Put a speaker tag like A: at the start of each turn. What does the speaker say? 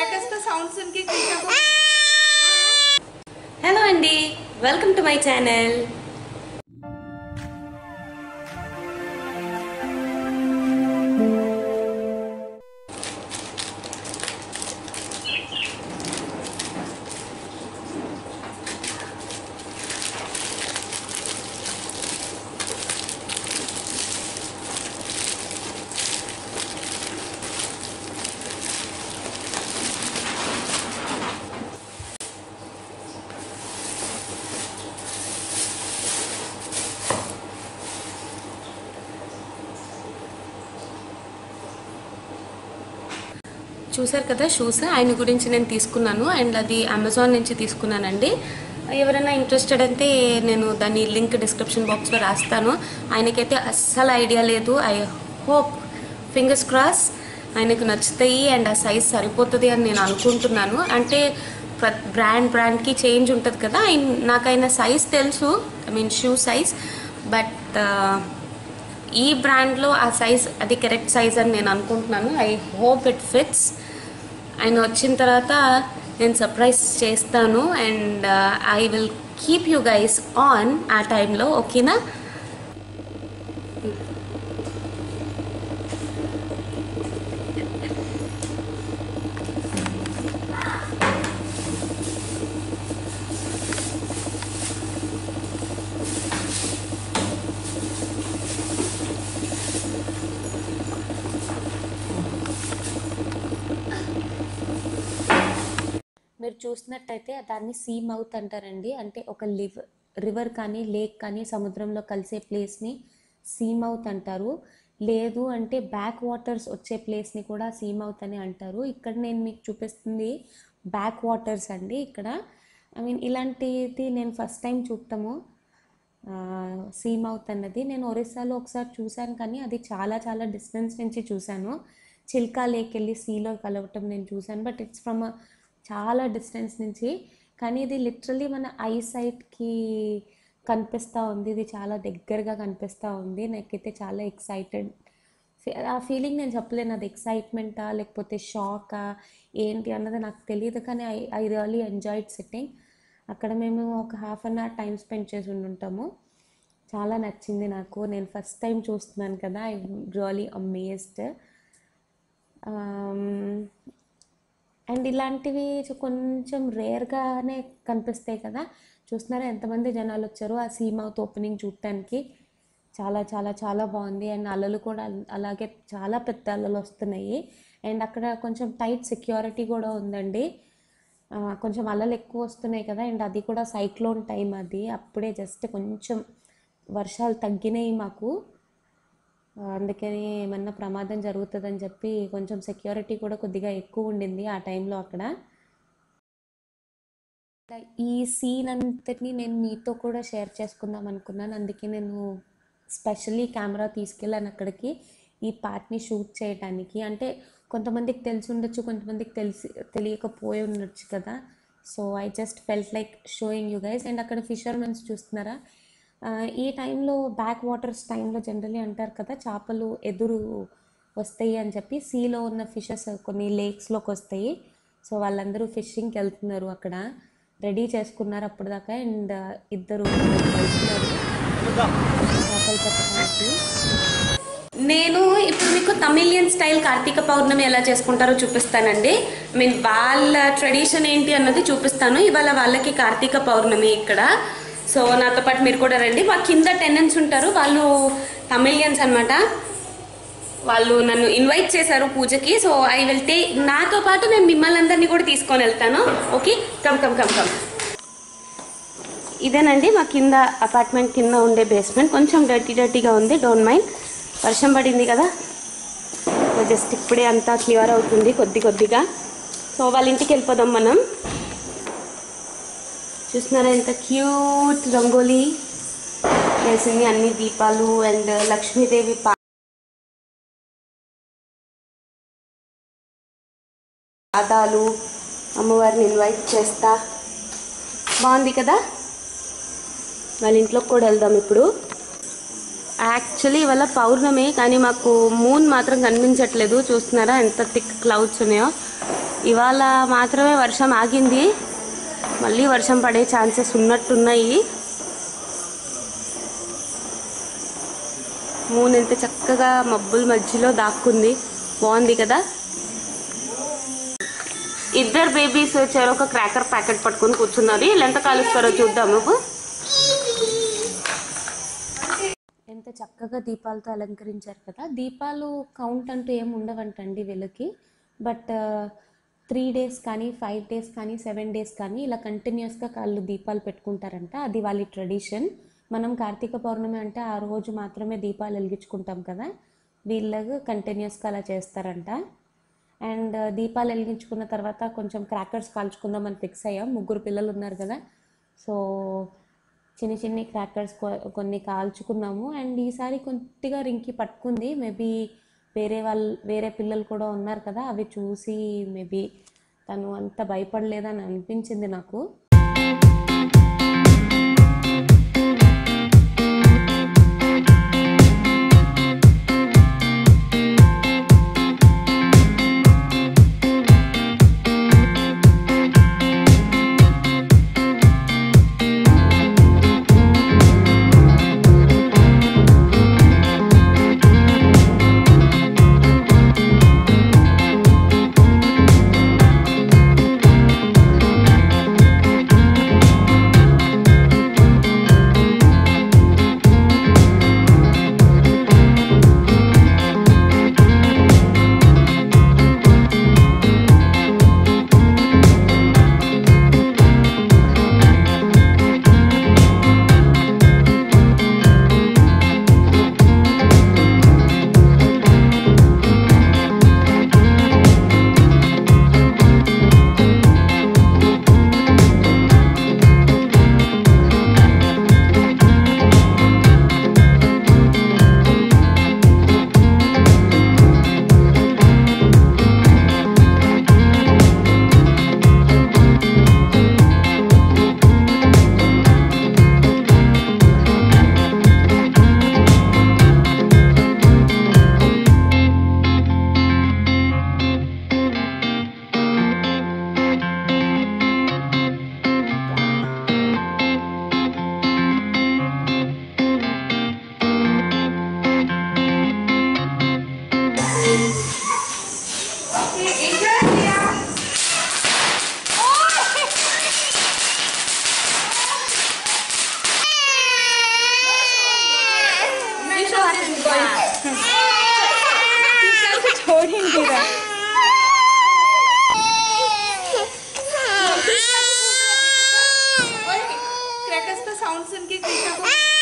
A: crackers का sound सुन के कृषा को
B: హలో అండి వెల్కమ్ టు మై ఛానల్ చూసారు కదా షూస్ ఆయన గురించి నేను తీసుకున్నాను అండ్ అది అమెజాన్ నుంచి తీసుకున్నానండి ఎవరైనా ఇంట్రెస్టెడ్ అయితే నేను దాని లింక్ డిస్క్రిప్షన్ బాక్స్లో రాస్తాను ఆయనకైతే అస్సలు ఐడియా లేదు ఐ హోప్ ఫింగర్స్ క్రాస్ ఆయనకు నచ్చుతాయి అండ్ ఆ సైజ్ సరిపోతుంది అని నేను అనుకుంటున్నాను అంటే బ్రాండ్ బ్రాండ్కి చేంజ్ ఉంటుంది కదా ఆయన- నాకు ఆయన సైజ్ తెలుసు I mean shoe size but ఈ బ్రాండ్లో ఆ సైజ్ అది కరెక్ట్ సైజ్ అని నేను అనుకుంటున్నాను ఐ హోప్ ఇట్ ఫిట్స్ ఆయన వచ్చిన తర్వాత నేను సర్ప్రైజ్ చేస్తాను and I will keep you guys on ఆ టైంలో ఓకేనా మీరు చూసినట్టయితే దాన్ని సీ మౌత్ అంటారండి అంటే ఒక లివ్ రివర్ కానీ లేక్ కానీ సముద్రంలో కలిసే ప్లేస్ని సీ మౌత్ అంటారు లేదు అంటే బ్యాక్ వాటర్స్ వచ్చే ప్లేస్ని కూడా సీ మౌత్ అని అంటారు ఇక్కడ నేను మీకు చూపిస్తుంది బ్యాక్ వాటర్స్ అండి ఇక్కడ ఐ మీన్ ఇలాంటిది నేను ఫస్ట్ టైం చూడటము సీ మౌత్ అన్నది నేను ఒరిస్సాలో ఒకసారి చూశాను కానీ అది చాలా చాలా డిస్టెన్స్ నుంచి చూశాను చిల్కా లేక్ వెళ్ళి సీలో కలవటం నేను చూశాను బట్ ఇట్స్ ఫ్రమ్ చాలా డిస్టెన్స్ నుంచి కానీ ఇది లిటరలీ మన ఐ సైట్కి కనిపిస్తూ ఉంది ఇది చాలా దగ్గరగా కనిపిస్తూ ఉంది నాకైతే చాలా ఎక్సైటెడ్ ఆ ఫీలింగ్ నేను చెప్పలేను అది ఎక్సైట్మెంటా లేకపోతే షాకా ఏంటి అన్నది నాకు తెలియదు కానీ I I really enjoyed sitting అక్కడ మేము ఒక half an hour time spend చేసి ఉండుంటాము చాలా నచ్చింది నాకు నేను ఫస్ట్ టైం చూస్తున్నాను కదా ఐ రియలీ అమేజ్డ్ అండ్ ఇలాంటివి చు- కొంచెం రేర్గానే కనిపిస్తాయి కదా చూస్తున్నారా ఎంతమంది జనాలు వచ్చారో ఆ సీ మౌత్ ఓపెనింగ్ చూడటానికి చాలా చాలా చాలా బాగుంది అండ్ అలలు కూడా అల్- అలాగే చాలా పెద్ద అలలు వస్తున్నాయి అండ్ అక్కడ కొంచెం టైట్ సెక్యూరిటీ కూడా ఉందండి ఆ, కొంచెం అలలు ఎక్కువ వస్తున్నాయి కదా అండ్ అది కూడా సైక్లోన్ టైం అది అప్పుడే జస్ట్ కొంచెం వర్షాలు తగ్గినాయి మాకు ఆ, అందుకని ఏమన్నా ప్రమాదం జరుగుతుందని చెప్పి కొంచెం సెక్యూరిటీ కూడా కొద్దిగా ఎక్కువ ఉండింది ఆ టైంలో అక్కడ ఈ సీన్ అంతటిని నేను మీతో కూడా షేర్ చేసుకుందాం అనుకున్నాను అందుకే నేను స్పెషల్లీ కెమెరా తీసుకెళ్ళాను అక్కడికి ఈ పార్ట్ని షూట్ చేయడానికి అంటే కొంతమందికి తెలిసి ఉండొచ్చు కొంతమందికి తెలిసి తెలియకపోయి ఉండొచ్చు కదా so I just felt like showing you guys and అక్కడ ఫిషర్మెన్స్ చూస్తున్నారా ఆ, ఈ టైంలో బ్యాక్ వాటర్స్ టైంలో జనరలీ అంటారు కదా చేపలు ఎదురు వస్తాయి అని చెప్పి సీలో ఉన్న ఫిషెస్ కొన్ని లేక్స్లోకి వస్తాయి సో వాళ్ళందరూ ఫిషింగ్కి వెళ్తున్నారు అక్కడ రెడీ చేసుకున్నారు అప్పటిదాకా అండ్ ఇద్దరు వెళ్తున్నారు చేపలు పట్టడానికి నేను ఇప్పుడు మీకు తమిళియన్ స్టైల్ కార్తీక పౌర్ణమి ఎలా చేసుకుంటారో చూపిస్తానండి ఐ మీన్ వాళ్ళ ట్రెడిషన్ ఏంటి అన్నది చూపిస్తాను ఇవాళ వాళ్ళకి కార్తీక పౌర్ణమి ఇక్కడ సో నాతో పాటు మీరు కూడా రండి మా కింద టెనెంట్స్ ఉంటారు వాళ్ళు తమిళియన్స్ అన్నమాట వాళ్ళు నన్ను ఇన్వైట్ చేశారు పూజకి సో ఐ వెళ్తే నాతో పాటు నేను మిమ్మల్ని అందరినీ కూడా తీసుకొని వెళ్తాను okay come come come come ఇదేనండి మా కింద అపార్ట్మెంట్ కింద ఉండే బేస్మెంట్ కొంచెం డర్టీ డర్టీగా ఉంది డోంట్ మైండ్ వర్షం పడింది కదా జస్ట్ ఇప్పుడే అంతా క్లియర్ అవుతుంది కొద్ది కొద్దిగా సో వాళ్ళ ఇంటికి వెళ్ళిపోదాం మనం చూస్తున్నారా ఎంత క్యూట్ రంగోలీ వేసింది అన్ని దీపాలు అండ్ లక్ష్మీదేవి పా పాదాలు అమ్మవారిని ఇన్వైట్ చేస్తా బాగుంది కదా వాళ్ళ ఇంట్లోకి కూడా వెళ్దాం ఇప్పుడు యాక్చువల్లీ ఇవాళ పౌర్ణమి కానీ మాకు మూన్ మాత్రం కనిపించట్లేదు చూస్తున్నారా ఎంత థిక్ క్లౌడ్స్ ఉన్నాయో ఇవాళ మాత్రమే వర్షం ఆగింది మళ్ళీ వర్షం పడే ఛాన్సెస్ ఉన్నట్టున్నాయి మూన్ ఎంత చక్కగా మబ్బుల మధ్యలో దాక్కుంది బాగుంది కదా ఇద్దరు బేబీస్ వచ్చారు ఒక క్రాకర్ ప్యాకెట్ పట్టుకొని కూర్చున్నది వీళ్ళు ఎంత కాలుస్తారో చూద్దాము ఎంత చక్కగా దీపాలతో అలంకరించారు కదా దీపాలు కౌంట్ అంటూ ఏమి ఉండవంటండి వీళ్ళకి బట్ త్రీ డేస్ కానీ ఫైవ్ డేస్ కానీ సెవెన్ డేస్ కానీ ఇలా కంటిన్యూస్గా కాళ్ళు దీపాలు పెట్టుకుంటారంట అది వాళ్ళ ట్రెడిషన్ మనం కార్తీక పౌర్ణమి అంటే ఆ రోజు మాత్రమే దీపాలు వెలిగించుకుంటాం కదా వీళ్ళకు కంటిన్యూస్గా అలా చేస్తారంట అండ్ దీపాలు వెలిగించుకున్న తర్వాత కొంచెం క్రాకర్స్ కాల్చుకుందామని ఫిక్స్ అయ్యాం ముగ్గురు పిల్లలు ఉన్నారు కదా సో చిన్న చిన్ని క్రాకర్స్ కొన్ని కాల్చుకున్నాము అండ్ ఈసారి కొద్దిగా రింకి పట్టుకుంది మేబీ వేరే వాళ్ళు వేరే పిల్లలు కూడా ఉన్నారు కదా అవి చూసి మేబీ తను అంత భయపడలేదని అనిపించింది నాకు
A: क्रैकर्स का साउंड सुन के कृष्णा को